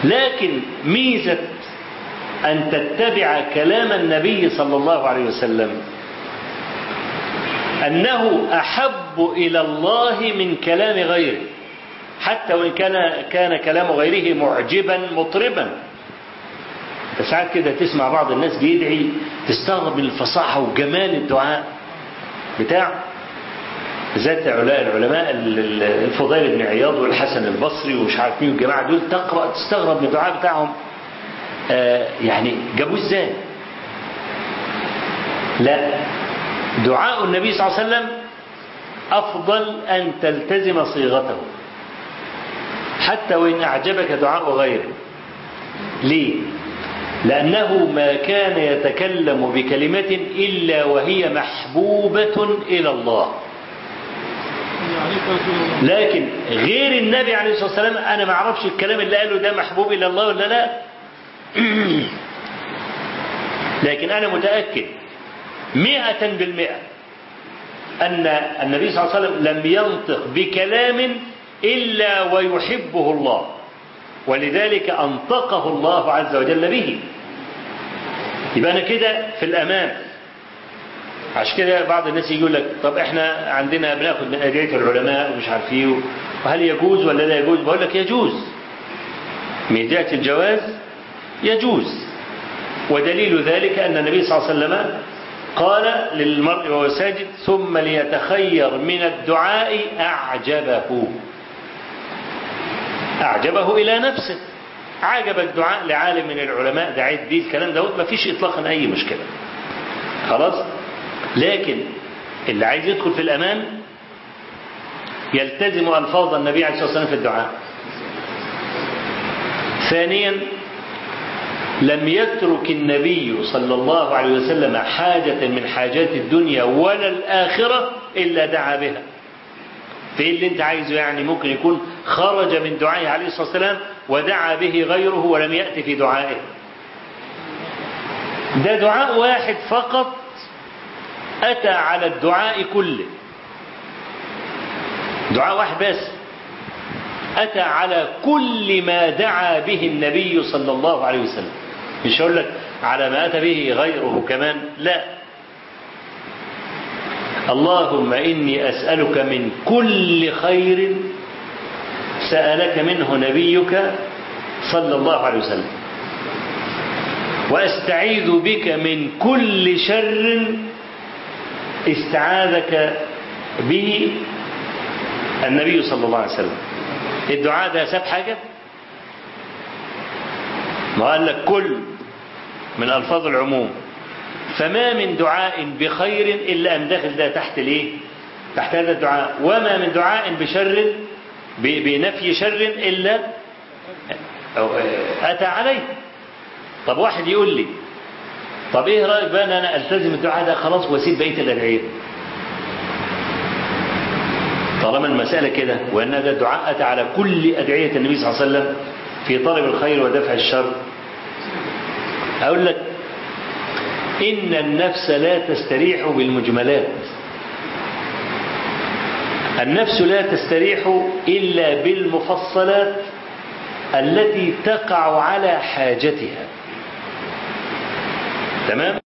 لكن ميزة أن تتبع كلام النبي صلى الله عليه وسلم أنه أحب إلى الله من كلام غيره حتى وإن كان كان كلام غيره معجبا مطربا ساعات كده تسمع بعض الناس بيدعي تستغرب من الفصاحة وجمال الدعاء بتاع ذات العلماء الفضيل بن عياض والحسن البصري ومش عارف مين والجماعة دول تقرأ تستغرب من الدعاء بتاعهم آه يعني جابوه ازاي لا دعاء النبي صلى الله عليه وسلم أفضل أن تلتزم صيغته حتى وإن أعجبك دعاء غيره ليه لأنه ما كان يتكلم بكلمة إلا وهي محبوبة إلى الله لكن غير النبي عليه الصلاة والسلام أنا ما أعرفش الكلام اللي قاله ده محبوب إلى الله ولا لا لكن أنا متأكد مئة بالمئة أن النبي صلى الله عليه وسلم لم ينطق بكلام إلا ويحبه الله ولذلك أنطقه الله عز وجل به يبقى أنا كده في الأمان عشان كده بعض الناس يقول لك طب احنا عندنا بناخد من أدعية العلماء ومش عارف ايه وهل يجوز ولا لا يجوز بقول لك يجوز من جهة الجواز يجوز ودليل ذلك أن النبي صلى الله عليه وسلم قال للمرء وهو ساجد ثم ليتخير من الدعاء أعجبه أعجبه إلى نفسه عجبك دعاء لعالم من العلماء دعيت بيه الكلام ده ما فيش إطلاقا أي مشكلة خلاص لكن اللي عايز يدخل في الأمان يلتزم ألفاظ النبي عليه الصلاة والسلام في الدعاء ثانيا لم يترك النبي صلى الله عليه وسلم حاجة من حاجات الدنيا ولا الآخرة إلا دعا بها في اللي انت عايزه يعني ممكن يكون خرج من دعائه عليه الصلاة والسلام ودعا به غيره ولم يأتي في دعائه ده دعاء واحد فقط أتى على الدعاء كله دعاء واحد بس أتى على كل ما دعا به النبي صلى الله عليه وسلم مش هقول لك على ما أتى به غيره كمان لا اللهم إني أسألك من كل خير سألك منه نبيك صلى الله عليه وسلم وأستعيذ بك من كل شر استعاذك به النبي صلى الله عليه وسلم الدعاء ده ساب حاجة ما قال لك كل من ألفاظ العموم فما من دعاء بخير إلا أن دخل ده تحت ليه تحت هذا الدعاء وما من دعاء بشر بنفي شر إلا أتى عليه طب واحد يقول لي طب ايه رأيك بقى ان انا التزم الدعاء ده خلاص واسيب بقية الادعية طالما المسألة كده وان ده دعاء اتى على كل ادعية النبي صلى الله عليه وسلم في طلب الخير ودفع الشر اقول لك ان النفس لا تستريح بالمجملات النفس لا تستريح الا بالمفصلات التي تقع على حاجتها تمام